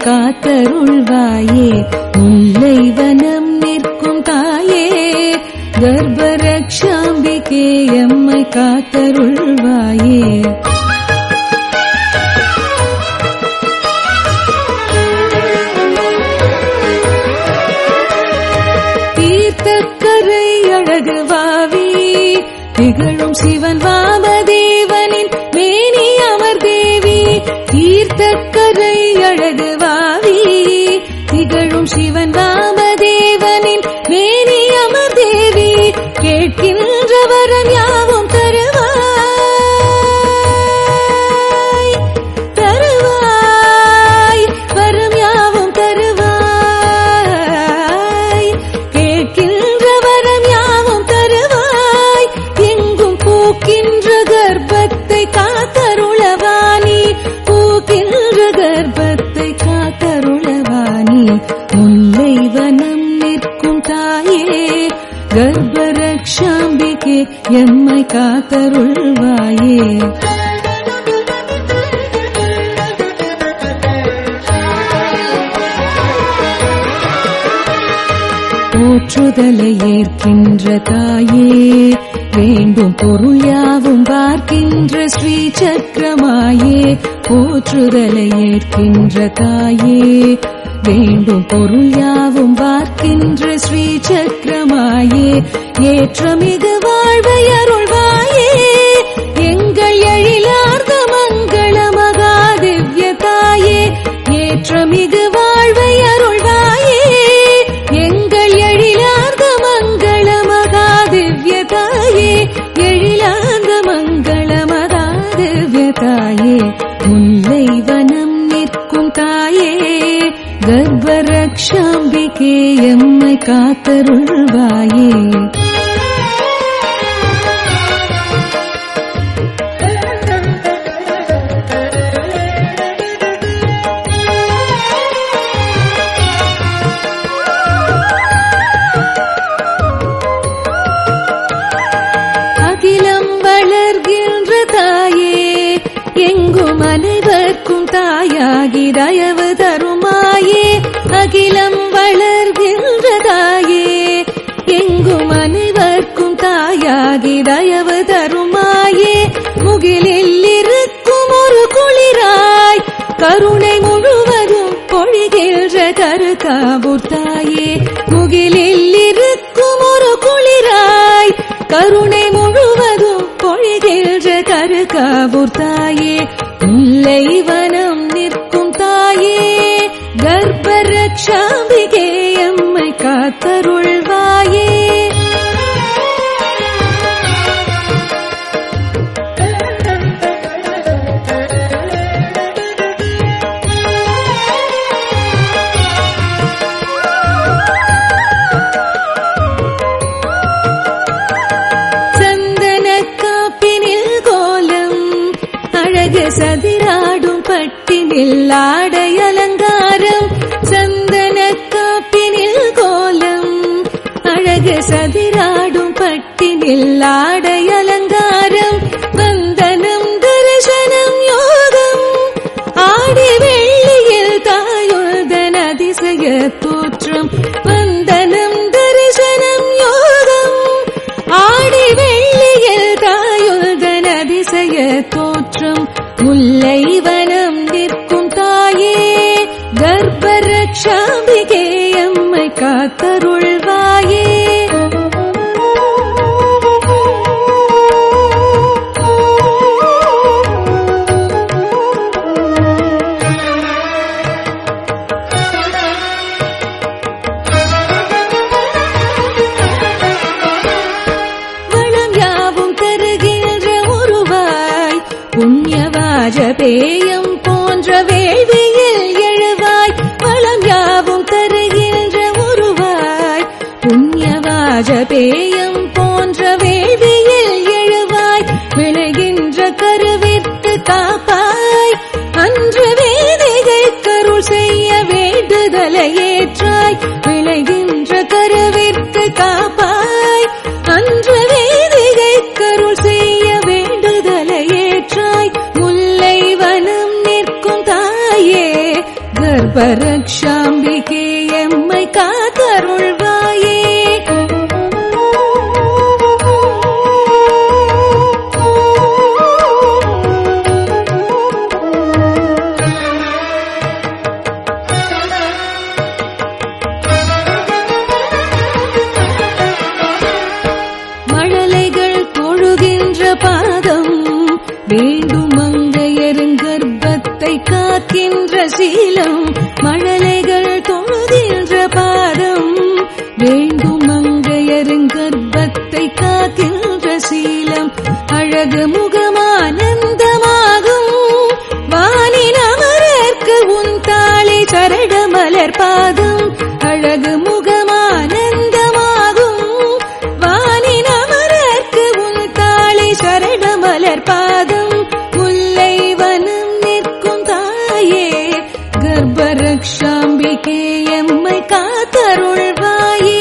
காத்தருள்வாயே முல்லை வனம் நிற்கும் தாயே கர்ப்பரக்ஷாம்பிகே எம்மை காத்தருள்வாயே தீர்த்தக்கரை அழகு வாவி திகழும் சிவன் வாமதேவனின் மேனி அமர் தேவி தீர்த்தக்கரை அழகு வாவி திகழும் சிவன் வாமதேவனின் மேனி அமர் தேவி கேட்கின்ற வரம் யாவும் தருவாய் தருவாய் வரம் யாவும் தருவாய் கேட்கின்ற வரம் யாவும் தருவாய் எங்கும் பூக்கின்ற கர்ப்பத்தை காத்தருளவாணி பூக்கின்ற கர்ப்பத்தை காத்தருளவாணி முல்லை வனம் நிற்கும் தாயே கர்ப்பரக்ஷாம்பிகே எம்மை காத்தருள்வாயே போற்றுதலை ஏற்கின்ற தாயே வேண்டும் பொருள் யாவும் பார்க்கின்ற ஸ்ரீ சக்கரமாயே போற்றுதலை ஏற்கின்ற தாயே வேண்டும் பொருள் யாவும் பார்க்கின்ற ஸ்ரீ சக்கரமாயே ஏற்றமிகு வாழ்வை அருள்வாயே எங்கள் எழிலார்ந்த மங்கள மகாதிவ்ய தாயே ஏற்றமிகு வாழ்வை அருள்வாயே எங்கள் எழிலார்ந்த மங்கள மகாதிவ்ய தாயே எழிலார்ந்த மங்கள மகாதிவ்ய தாயே முல்லை வனம் நிற்கும் தாயே கர்ப்பரக்ஷாம்பிகே எம்மை காத்தருள்வாயே அகிலம் வளர்கின்ற தாயே எங்கும் அனைவர்க்கும் தாயாகி தயவு தருமாயே அகிலம் வளர்கின்ற தாயே எங்கும் அனைவர்க்கும் தாயாகி தயவு தருமாயே முகிலில் இருக்கும் ஒரு குளிராய் கருணை முழுவதும் பொழிகின்ற கருக்காபூர் தாயே முகிலில் இருக்கும் ஒரு குளிராய் கருணை முழுவதும் பொழிகின்ற கருக்காபூர் தாயே முல்லை வனம் நிற்கும் தாயே கர்ப்பரக்ஷாம்பிகே எம்மை காத்தருள்வாயே சந்தன காப்பினில் கோலம் அழகு சதிராடும் பட்டினில் ஆடை அலங்காரம் சந்தன காப்பினில் கோலம் அழகு சதிராடும் பட்டினில் ஆடை அலங்காரம் வந்தனம் தரிசனம் யோகம் ஆடி வெள்ளியில் தாயுதன் அதிசய தோற்றம் வந்தனம் தரிசனம் யோகம் ஆடி வெள்ளியில் தாயுதன் அதிசய தோற்றம் முல்லை வனம் நிற்கும் தாயே கர்ப்பரக்ஷாம்பிகே அம்மை காத்தருள்வாயே வளம் யாவும் தருகின்ற உருவாய் புண்ணியவாஜபேயம் போன்ற வேள்வியில் எழுவாய் வளம் யாவும் தருகின்ற உருவாய் புண்ணியவாஜபேயம் போன்ற வேள்வியில் எழுவாய் விளைகின்ற கருவிற்கு காப்பாய் அன்று வேதிகை கருள் செய்ய வேண்டுதலை ஏற்றாய் விளைகின்ற கருவிற்கு காப்பாய் அன்று வேதிகை கருள் செய்ய வேண்டுதலை ஏற்றாய் முல்லை வனம் நிற்கும் தாயே கர்ப்ப கர்ப்பரக்ஷாம்பிகே எம்மை காத்தருள்வாயே மழலைகள் தொழுகின்ற பாதம் வேண்டும் மங்கையருங்கர்ப்பத்தை காக்கின்ற சீலம் மழலைகள் தொழுகின்ற பாதம் வேண்டும் மங்கையருங்கர்ப்பத்தை காக்கின்ற சீலம் அழகு முகமானந்தமாகும் வானின் அமரர்க்கு உன் தாளை சரட மலர் பாதம் அழகு முகமானந்தமாகும் வானின் அமரர்க்கு உன் தாளை சரட மலர் பாதம் முல்லை வனம் நிற்கும் தாயே கர்ப்பரக்ஷாம்பிகே எம்மை காத்தருள்வாயே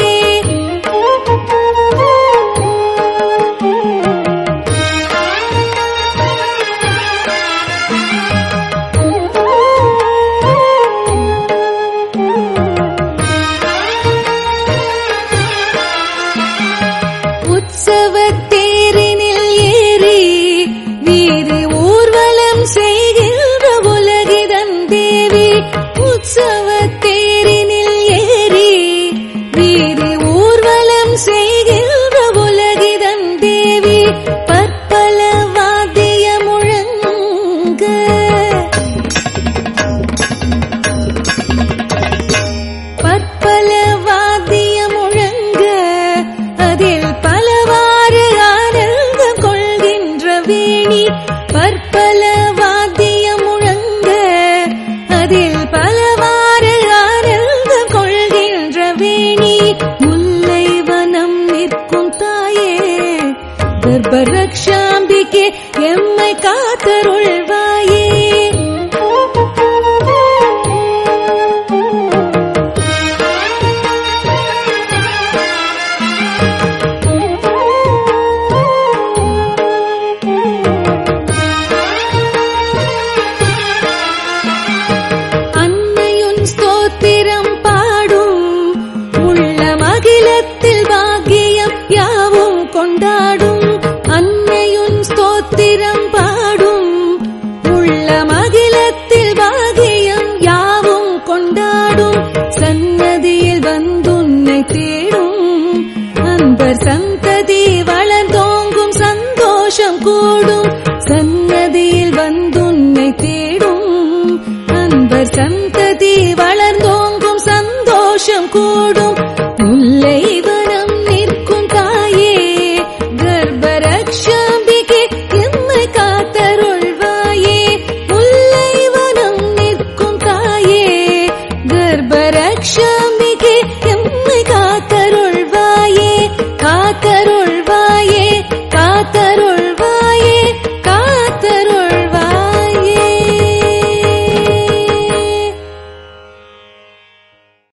உற்சவத்தேரினில் ஏறி வீதி ஊர்வலம் செய்கின்ற உலகிதன் தேவி உற்சவத்தேரினில் ஏறி வீதி ஊர்வலம் செய்கின்ற உலகிதன் தேவி பற்பல வாத்திய முழங்க பற்பல வாத்திய முழங்க அதில் பலவாறு ஆனந்தம் கொள்கின்ற வேணி பற்பல வாத்திய முழங்க அதில் பலவாறு ஆனந்தம் கொள்கின்ற வேணி முல்லை வனம் நிற்கும் தாயே கர்ப்பரக்ஷாம்பிகே எம்மை காத்தருள்வாயே அன்னையுன் ஸ்தோத்திரம் பாடும் உள்ள மகிழத்தில் பாக்கியம் யாவும் கொண்டாடும் அன்னையுன் ஸ்தோத்திரம் பாடும் உள்ள மகிழத்தில் பாக்கியம் யாவும் கொண்டாடும் சன்னதியில் வந்துன்னை தேடும் அன்பர் சந்ததி வளர்ந்தோங்கும் சந்தோஷம் கூடும் சன்னதியில் வந்துன்னை தேடும் அன்பர் சந்ததி வள